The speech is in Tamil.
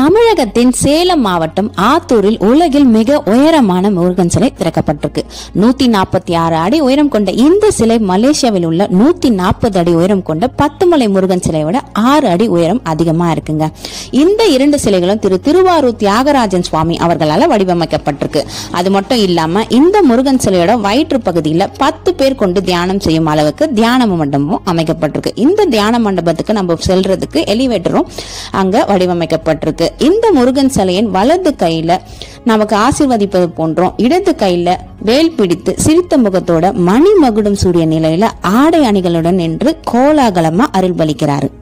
தமிழகத்தின் சேலம் மாவட்டம் ஆத்தூரில் உலகில் மிக உயரமான முருகன் சிலை திறக்கப்பட்டிருக்கு நூத்தி நாற்பத்தி ஆறு அடி உயரம் கொண்ட இந்த சிலை மலேசியாவில் உள்ள நூத்தி நாற்பது அடி உயரம் கொண்ட பத்துமலை முருகன் சிலை விட ஆறு அடி உயரம் அதிகமா இருக்குங்க இந்த இரண்டு சிலைகளும் திரு திருவாரூர் தியாகராஜன் சுவாமி அவர்களால் வடிவமைக்கப்பட்டிருக்கு அது மட்டும் இல்லாம இந்த முருகன் சிலையோட வயிற்று பகுதியில் பத்து பேர் கொண்டு தியானம் செய்யும் அளவுக்கு தியான மண்டபமும் அமைக்கப்பட்டிருக்கு இந்த தியான மண்டபத்துக்கு நம்ம செல்றதுக்கு எலிவேட்டரும் அங்க வடிவமைக்கப்பட்டிருக்கு இந்த முருகன் சிலையின் வலது கையில நமக்கு ஆசீர்வதிப்பது போன்றோம் இடது கையில வேல் பிடித்து சிரித்த முகத்தோட மணி மகுடம் சூரிய நிலையில ஆடை அணிகளுடன் நின்று கோலாகலமா அருள்பளிக்கிறாரு